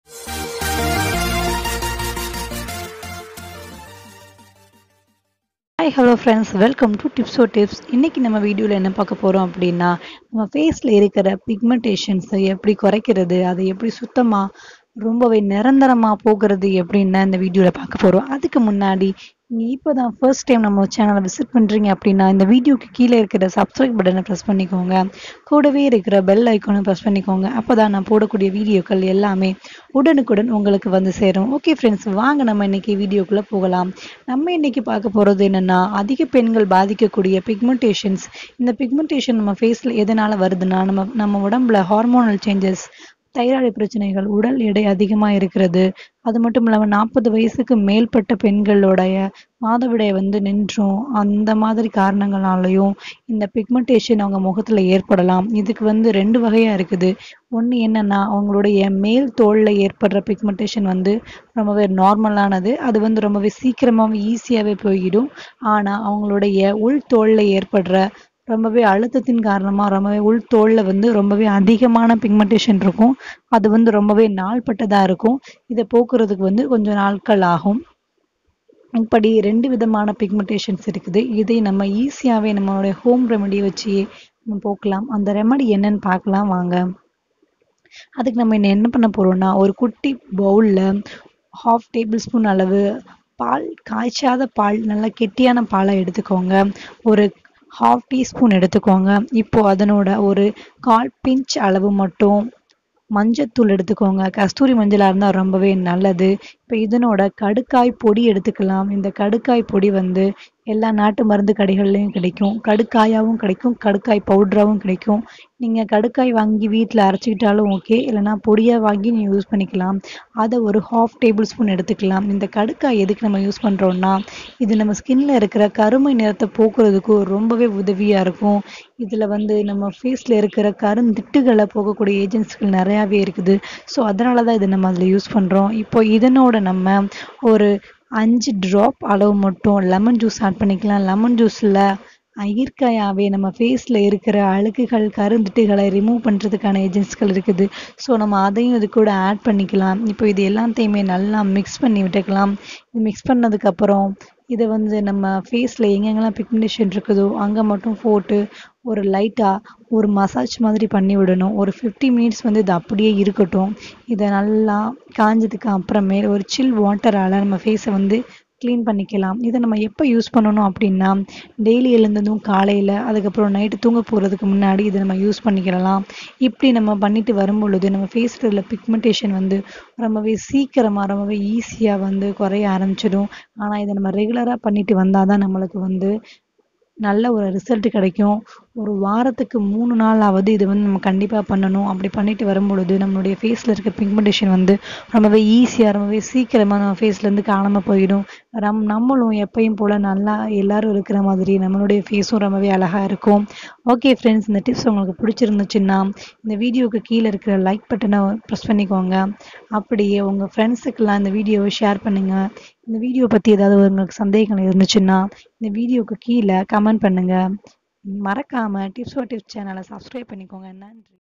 hi hello friends welcome to tips o tips இன்னைக்கு நம்ம வீடியோவில் என்ன பார்க்க போகிறோம் அப்படின்னா நம்ம ஃபேஸில் இருக்கிற பிக்மெண்டேஷன்ஸை எப்படி குறைக்கிறது அதை எப்படி சுத்தமாக ரொம்பவே நிரந்தரமாக போகிறது எப்படின்னு இந்த வீடியோவில் பார்க்க போகிறோம் அதுக்கு முன்னாடி நீங்கள் இப்போ தான் ஃபர்ஸ்ட் டைம் நம்ம சேனலை விசிட் பண்ணுறீங்க அப்படின்னா இந்த வீடியோக்கு கீழே இருக்கிற சப்ஸ்கிரைப் பட்டனை ப்ரெஸ் பண்ணிக்கோங்க கூடவே இருக்கிற பெல் ஐக்கானை ப்ரெஸ் பண்ணிக்கோங்க அப்போ தான் நான் போடக்கூடிய வீடியோக்கள் எல்லாமே உடனுக்குடன் உங்களுக்கு வந்து சேரும் ஓகே ஃப்ரெண்ட்ஸ் வாங்க நம்ம இன்னைக்கு வீடியோக்குள்ளே போகலாம் நம்ம இன்னைக்கு பார்க்க போகிறது என்னென்னா அதிக பெண்கள் பாதிக்கக்கூடிய பிக்மெண்டேஷன்ஸ் இந்த பிக்மெண்டேஷன் நம்ம ஃபேஸில் எதனால் வருதுன்னா நம்ம நம்ம உடம்புல ஹார்மோனல் சேஞ்சஸ் தைராய்டு பிரச்சனைகள் உடல் எடை அதிகமாக இருக்கிறது அது மட்டும் இல்லாமல் நாற்பது வயசுக்கு மேற்பட்ட பெண்களுடைய மாதவிடாய் வந்து நின்றும் அந்த மாதிரி காரணங்களாலையும் இந்த பிக்மெண்டேஷன் அவங்க முகத்தில் ஏற்படலாம் இதுக்கு வந்து ரெண்டு வகையாக இருக்குது ஒன்று என்னென்னா அவங்களுடைய மேல் தோலில் ஏற்படுற பிக்மெண்டேஷன் வந்து ரொம்பவே நார்மலானது அது வந்து ரொம்பவே சீக்கிரமாகவே ஈஸியாகவே போய்விடும் ஆனால் அவங்களுடைய உள் தோலில் ஏற்படுற ரொம்பவே அழுத்தத்தின் காரணமாக ரொம்பவே உள் தோலில் வந்து ரொம்பவே அதிகமான பிக்மெண்டேஷன் இருக்கும் அது வந்து ரொம்பவே நாள்பட்டதாக இருக்கும் இதை போக்குறதுக்கு வந்து கொஞ்சம் நாட்கள் ஆகும் இப்படி ரெண்டு விதமான பிக்மெண்டேஷன்ஸ் இருக்குது இதை நம்ம ஈஸியாகவே நம்மளுடைய ஹோம் ரெமெடி வச்சு நம்ம போக்கலாம் அந்த ரெமெடி என்னன்னு பார்க்கலாம் வாங்க அதுக்கு நம்ம என்ன என்ன பண்ண போகிறோம்னா ஒரு குட்டி பவுலில் ஹாஃப் டேபிள் ஸ்பூன் அளவு பால் காய்ச்சாத பால் நல்லா கெட்டியான பாலை எடுத்துக்கோங்க ஒரு ஹாஃப் டீஸ்பூன் எடுத்துக்கோங்க இப்போ அதனோட ஒரு கால் பிஞ்ச் அளவு மட்டும் மஞ்சத்தூள் எடுத்துக்கோங்க கஸ்தூரி மஞ்சளாக இருந்தால் ரொம்பவே நல்லது இப்போ இதனோட கடுக்காய் பொடி எடுத்துக்கலாம் இந்த கடுக்காய் பொடி வந்து எல்லா நாட்டு மருந்து கடைகள்லையும் கிடைக்கும் கடுக்காயாகவும் கிடைக்கும் கடுக்காய் பவுட்ராகவும் கிடைக்கும் நீங்கள் கடுக்காய் வாங்கி வீட்டில் அரைச்சிக்கிட்டாலும் ஓகே இல்லைனா பொடியாக வாங்கி நீங்கள் யூஸ் பண்ணிக்கலாம் அதை ஒரு ஹாஃப் டேபிள் ஸ்பூன் எடுத்துக்கலாம் இந்த கடுக்காய் எதுக்கு நம்ம யூஸ் பண்ணுறோன்னா இது நம்ம ஸ்கின்ல இருக்கிற கருமை நிறத்தை போக்குறதுக்கு ரொம்பவே உதவியாக இருக்கும் இதில் வந்து நம்ம ஃபேஸில் இருக்கிற கருந்திட்டுகளை போகக்கூடிய ஏஜென்ட்ஸ்கள் நிறையாவே இருக்குது ஸோ அதனால தான் இதை நம்ம அதில் யூஸ் பண்ணுறோம் இப்போ இதனோட நம்ம ஒரு அஞ்சு ட்ராப் அளவு மட்டும் லெமன் ஜூஸ் ஆட் பண்ணிக்கலாம் லெமன் ஜூஸில் இயற்கையாகவே நம்ம ஃபேஸில் இருக்கிற அழுக்குகள் கருந்திட்டுகளை ரிமூவ் பண்ணுறதுக்கான ஏஜென்ட்ஸ்கள் இருக்குது ஸோ நம்ம அதையும் இது கூட ஆட் பண்ணிக்கலாம் இப்போ இது எல்லாத்தையுமே நல்லா மிக்ஸ் பண்ணி விட்டுக்கலாம் இது மிக்ஸ் பண்ணதுக்கப்புறம் இதை வந்து நம்ம ஃபேஸில் எங்கெங்கெல்லாம் பிக்மெண்டேஷன் இருக்குதோ அங்கே மட்டும் போட்டு ஒரு லைட்டாக ஒரு மசாஜ் மாதிரி பண்ணி விடணும் ஒரு ஃபிஃப்டி மினிட்ஸ் வந்து இது அப்படியே இருக்கட்டும் இதை நல்லா காஞ்சதுக்கு அப்புறமே ஒரு சில் வாட்டரால் நம்ம ஃபேஸை வந்து க்ளீன் பண்ணிக்கலாம் இதை நம்ம எப்போ யூஸ் பண்ணணும் அப்படின்னா டெய்லி எழுந்ததும் காலையில் அதுக்கப்புறம் நைட்டு தூங்க போகிறதுக்கு முன்னாடி இதை நம்ம யூஸ் பண்ணிக்கிடலாம் இப்படி நம்ம பண்ணிட்டு வரும் பொழுது நம்ம ஃபேஸில் உள்ள பிக்மெண்டேஷன் வந்து ரொம்பவே சீக்கிரமாக ரொம்பவே ஈஸியாக வந்து குறைய ஆரம்பிச்சிடும் ஆனால் இதை நம்ம ரெகுலராக பண்ணிட்டு வந்தால் தான் நம்மளுக்கு வந்து நல்ல ஒரு ரிசல்ட் கிடைக்கும் ஒரு வாரத்துக்கு மூணு நாளாவது இது வந்து நம்ம கண்டிப்பாக பண்ணணும் அப்படி பண்ணிட்டு வரும்பொழுது நம்மளுடைய ஃபேஸில் இருக்க பிக்மெண்டேஷன் வந்து ரொம்பவே ஈஸியாக ரொம்பவே சீக்கிரமாக நம்ம ஃபேஸ்லேருந்து காணாமல் போயிடும் ரம் நம்மளும் எப்பயும் போல் நல்லா எல்லாரும் இருக்கிற மாதிரி நம்மளுடைய ஃபேஸும் ரொம்பவே அழகாக இருக்கும் ஓகே ஃப்ரெண்ட்ஸ் இந்த டிப்ஸ் உங்களுக்கு பிடிச்சிருந்துச்சுன்னா இந்த வீடியோவுக்கு கீழே இருக்கிற லைக் பட்டனை ப்ரெஸ் பண்ணிக்கோங்க அப்படியே உங்கள் ஃப்ரெண்ட்ஸுக்கெல்லாம் இந்த வீடியோவை ஷேர் பண்ணுங்கள் இந்த வீடியோ பற்றி ஏதாவது உங்களுக்கு சந்தேகங்கள் இருந்துச்சுன்னா இந்த வீடியோவுக்கு கீழே கமெண்ட் பண்ணுங்கள் மறக்காமல் டிப்ஸ் ஓ டிப்ஸ் சேனலை சப்ஸ்கிரைப் பண்ணிக்கோங்க நன்றி